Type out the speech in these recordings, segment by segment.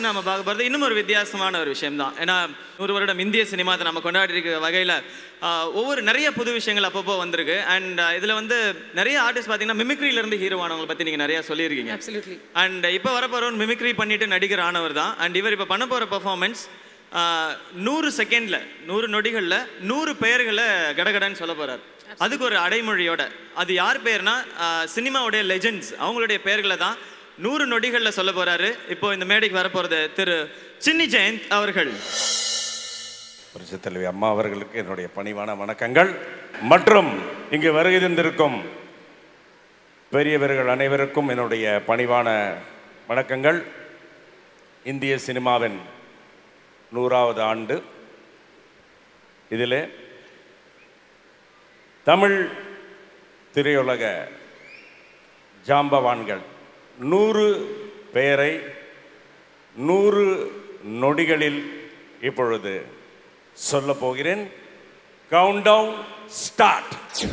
நம்ம பார்க்க போகிறது இன்னும் ஒரு வித்தியாசமான ஒரு விஷயம் தான் ஏன்னா நூறு வருடம் இந்திய சினிமாத்தை நம்ம கொண்டாடி இருக்க வகையில் ஒவ்வொரு நிறைய புது விஷயங்கள் அப்பப்போ வந்திருக்கு அண்ட் இதில் வந்து நிறைய ஆர்டிஸ்ட் பார்த்தீங்கன்னா மிமிக்ரியிலேருந்து ஹீரோ ஆனவங்களை பற்றி நீங்கள் நிறையா சொல்லியிருக்கீங்க Absolutely. அண்ட் இப்போ வரப்போகிறவன் மிமிக்ரி பண்ணிட்டு நடிகர் ஆனவர் தான் அண்ட் இவர் இப்போ பண்ண போகிற பெர்ஃபார்மன்ஸ் நூறு செகண்டில் நூறு நொடிகளில் நூறு பெயர்களை கடகடன்னு சொல்ல போகிறார் அதுக்கு ஒரு அடைமொழியோட அது யார் பேர்னா ஆஹ், சினிமாவுடைய லெஜெண்ட்ஸ் அவங்களுடைய பெயர்களை தான் நூறு நொடிகளில் சொல்ல போகிறாரு இப்போ இந்த மேடைக்கு வரப்போகிறது திரு சின்னி ஜெயந்த் அவர்கள் புரட்சித் தலைவி அம்மா அவர்களுக்கு என்னுடைய பணிவான வணக்கங்கள் மற்றும் இங்கு வருகை தந்திருக்கும் பெரியவர்கள் அனைவருக்கும் என்னுடைய பணிவான வணக்கங்கள் இந்திய சினிமாவின் நூறாவது ஆண்டு இதில் தமிழ் திரையுலக ஜாம்பவான்கள் நூறு பேரை நூறு நொடிகளில் இப்பொழுது சொல்ல போகிறேன் கவுண்டவுன் ஸ்டார்ட்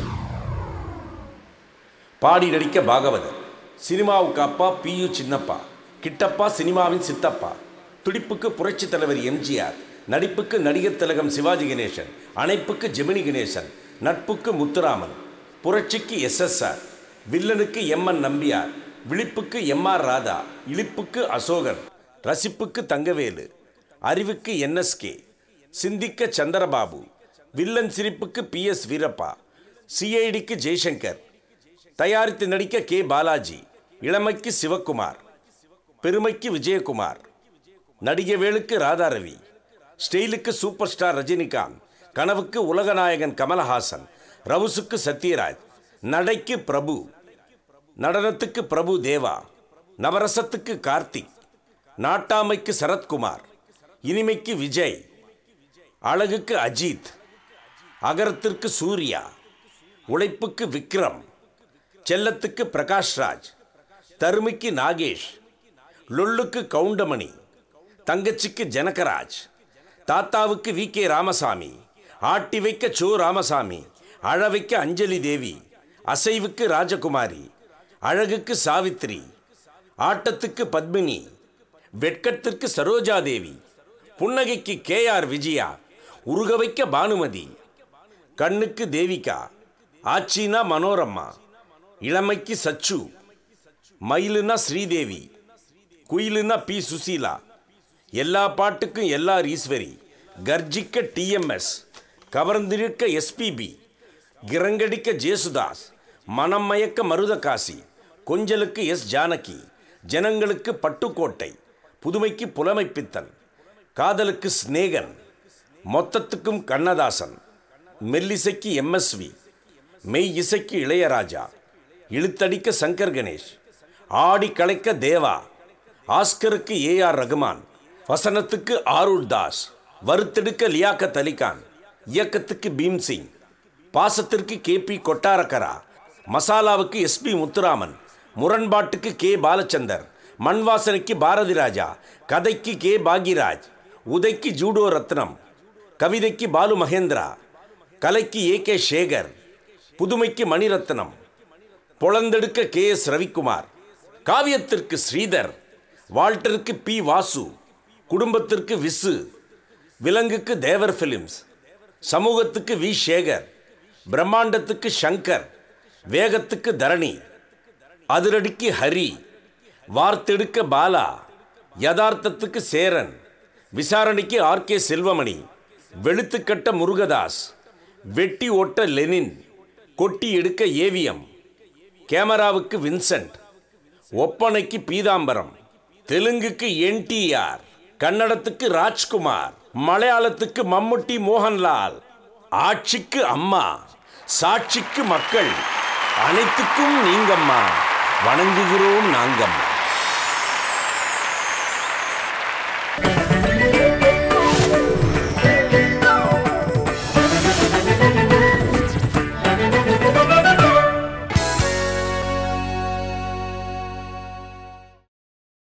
பாடி நடிக்க பாகவதர் சினிமாவுக்கு அப்பா பியு சின்னப்பா கிட்டப்பா சினிமாவின் சித்தப்பா துடிப்புக்கு புரட்சி தலைவர் எம்ஜிஆர் நடிப்புக்கு நடிகர் திலகம் சிவாஜி கணேசன் அணைப்புக்கு ஜெமினி கணேசன் நட்புக்கு முத்துராமன் புரட்சிக்கு எஸ்எஸ்ஆர் வில்லனுக்கு எம்என் நம்பியார் விழிப்புக்கு எம்ஆர் ராதா இழிப்புக்கு அசோகன் ரசிப்புக்கு தங்கவேலு அறிவுக்கு என்எஸ்கே சிந்திக்க சந்திரபாபு வில்லன் சிரிப்புக்கு பி எஸ் வீரப்பா சிஐடிக்கு ஜெய்சங்கர் தயாரித்து நடிக்க கே பாலாஜி இளமைக்கு சிவக்குமார் பெருமைக்கு விஜயகுமார் நடிகவேலுக்கு ராதாரவி ஸ்டைலுக்கு சூப்பர் ஸ்டார் ரஜினிகாந்த் கனவுக்கு உலகநாயகன் கமலஹாசன் ரவுசுக்கு சத்யராஜ் நடைக்கு பிரபு நடனத்துக்கு பிரபு தேவா நவரசத்துக்கு கார்த்திக் நாட்டாமைக்கு சரத்குமார் இனிமைக்கு விஜய் அழகுக்கு அஜித் அகரத்திற்கு சூர்யா உழைப்புக்கு விக்ரம் செல்லத்துக்கு பிரகாஷ்ராஜ் தருமிக்கு நாகேஷ் லொல்லுக்கு கவுண்டமணி தங்கச்சிக்கு ஜனகராஜ் தாத்தாவுக்கு வி கே ராமசாமி ஆட்டி வைக்க சோ ராமசாமி அழ வைக்க அஞ்சலி தேவி அசைவுக்கு ராஜகுமாரி அழகுக்கு சாவித்திரி ஆட்டத்துக்கு பத்மினி வெட்கத்திற்கு சரோஜாதேவி புன்னகைக்கு கே ஆர் விஜயா உருக வைக்க பானுமதி கண்ணுக்கு தேவிகா ஆச்சினா மனோரம்மா இளமைக்கு சச்சு மயிலுனா ஸ்ரீதேவி குயிலுனா பி சுசீலா எல்லா பாட்டுக்கும் எல்லார் ஈஸ்வரி கர்ஜிக்க டிஎம்எஸ் கவர்ந்திருக்க எஸ்பிபி கிரங்கடிக்க ஜேசுதாஸ் மனம் மயக்க மருதகாசி கொஞ்சலுக்கு எஸ் ஜானகி ஜனங்களுக்கு பட்டுக்கோட்டை புதுமைக்கு புலமைப்பித்தன் காதலுக்கு ஸ்நேகன் மொத்தத்துக்கும் கண்ணதாசன் மெல்லிசைக்கு எம்எஸ்வி மெய் இசைக்கு இளையராஜா இழுத்தடிக்க சங்கர் கணேஷ் ஆடி கலைக்க தேவா ஆஸ்கருக்கு ஏ ஆர் ரகுமான் வசனத்துக்கு ஆருள் தாஸ் வறுத்தெடுக்க லியாக்கத் அலிகான் இயக்கத்துக்கு பீம்சிங் பாசத்திற்கு கே பி கொட்டாரக்கரா மசாலாவுக்கு எஸ்பி முத்துராமன் முரண்பாட்டுக்கு கே பாலச்சந்தர் மண்வாசனைக்கு பாரதி ராஜா கதைக்கு கே பாக்யராஜ் உதைக்கு ஜூடோ ரத்னம் கவிதைக்கு பாலு மகேந்திரா கலைக்கு ஏ கே சேகர் புதுமைக்கு மணிரத்னம் பொளந்தெடுக்க கே எஸ் ரவிக்குமார் காவியத்திற்கு ஸ்ரீதர் வால்டருக்கு பி வாசு குடும்பத்திற்கு விசு விலங்குக்கு தேவர் ஃபிலிம்ஸ் சமூகத்துக்கு வி சேகர் பிரம்மாண்டத்துக்கு சங்கர் வேகத்துக்கு தரணி அதிரடிக்கு ஹரி வார்த்தெடுக்க பாலா யதார்த்தத்துக்கு சேரன் விசாரணைக்கு ஆர் கே செல்வமணி வெளுத்துக்கட்ட முருகதாஸ் வெட்டி ஒட்ட லெனின் கொட்டி எடுக்க ஏவிஎம் கேமராவுக்கு வின்சென்ட் ஒப்பனைக்கு பீதாம்பரம் தெலுங்குக்கு என்டிஆர் கன்னடத்துக்கு ராஜ்குமார் மலையாளத்துக்கு மம்முட்டி மோகன்லால் ஆட்சிக்கு அம்மா சாட்சிக்கு மக்கள் அனைத்துக்கும் நீங்கம்மா வணங்குகிறோம் நாங்கம்மா